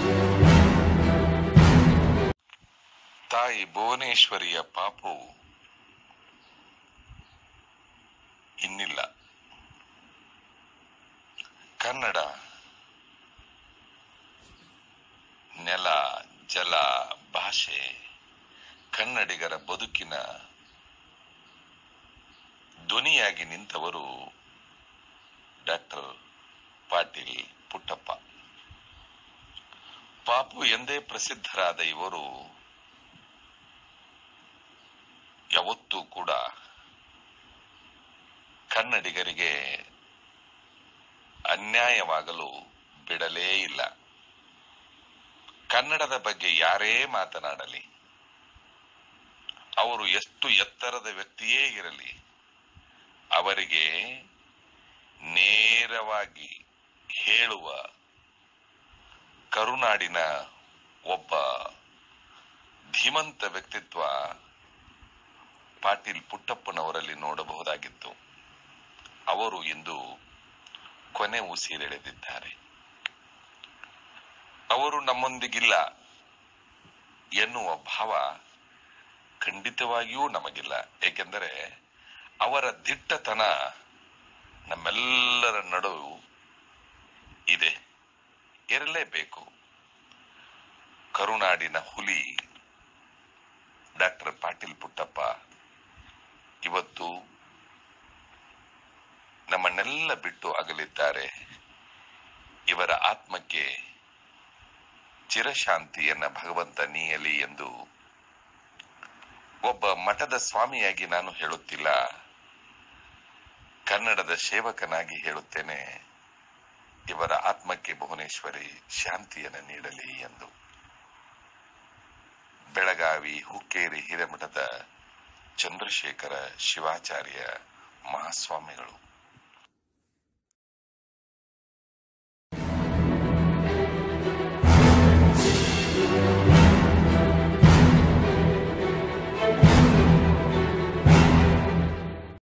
ತಾಯಿ ಭುವನೇಶ್ವರಿಯ ಪಾಪು ಇನ್ನಿಲ್ಲ ಕನ್ನಡ ನೆಲ ಜಲ ಭಾಷೆ ಕನ್ನಡಿಗರ ಬದುಕಿನ ಧ್ವನಿಯಾಗಿ ನಿಂತವರು ಡಾಕ್ಟರ್ ಪಾಟೀಲ್ ಪುಟ್ಟಪ್ಪ ಪಾಪು ಎಂದೇ ಪ್ರಸಿದ್ಧರಾದ ಇವರು ಯಾವತ್ತೂ ಕೂಡ ಕನ್ನಡಿಗರಿಗೆ ಅನ್ಯಾಯವಾಗಲು ಬಿಡಲೇ ಇಲ್ಲ ಕನ್ನಡದ ಬಗ್ಗೆ ಯಾರೇ ಮಾತನಾಡಲಿ ಅವರು ಎಷ್ಟು ಎತ್ತರದ ವ್ಯಕ್ತಿಯೇ ಇರಲಿ ಅವರಿಗೆ ನೇರವಾಗಿ ಹೇಳುವ ಕರುನಾಡಿನ ಒಬ್ಬ ಧೀಮಂತ ವ್ಯಕ್ತಿತ್ವ ಪಾಟೀಲ್ ಪುಟ್ಟಪ್ಪನವರಲ್ಲಿ ನೋಡಬಹುದಾಗಿತ್ತು ಅವರು ಇಂದು ಕೊನೆ ಉಸಿರೆಳೆದಿದ್ದಾರೆ ಅವರು ನಮ್ಮೊಂದಿಗಿಲ್ಲ ಎನ್ನುವ ಭಾವ ಖಂಡಿತವಾಗಿಯೂ ನಮಗಿಲ್ಲ ಏಕೆಂದರೆ ಅವರ ದಿಟ್ಟತನ ನಮ್ಮೆಲ್ಲರ ನಡುವು ಇದೆ ಇರಲೇಬೇಕು ಕರುನಾಡಿನ ಹುಲಿ ಡಾಕ್ಟರ್ ಪಾಟೀಲ್ ಪುಟ್ಟಪ್ಪ ಇವತ್ತು ನಮ್ಮನ್ನೆಲ್ಲ ಬಿಟ್ಟು ಅಗಲಿದ್ದಾರೆ ಇವರ ಆತ್ಮಕ್ಕೆ ಚಿರಶಾಂತಿಯನ್ನ ಭಗವಂತ ನೀಯಲಿ ಎಂದು ಒಬ್ಬ ಮಠದ ಸ್ವಾಮಿಯಾಗಿ ನಾನು ಹೇಳುತ್ತಿಲ್ಲ ಕನ್ನಡದ ಸೇವಕನಾಗಿ ಹೇಳುತ್ತೇನೆ ಇವರ ಆತ್ಮಕ್ಕೆ ಭುವನೇಶ್ವರಿ ಶಾಂತಿಯನ್ನು ನೀಡಲಿ ಎಂದು ಬೆಳಗಾವಿ ಹುಕ್ಕೇರಿ ಹಿರೇಮಠದ ಚಂದ್ರಶೇಖರ ಶಿವಾಚಾರ್ಯ ಮಹಾಸ್ವಾಮಿಗಳು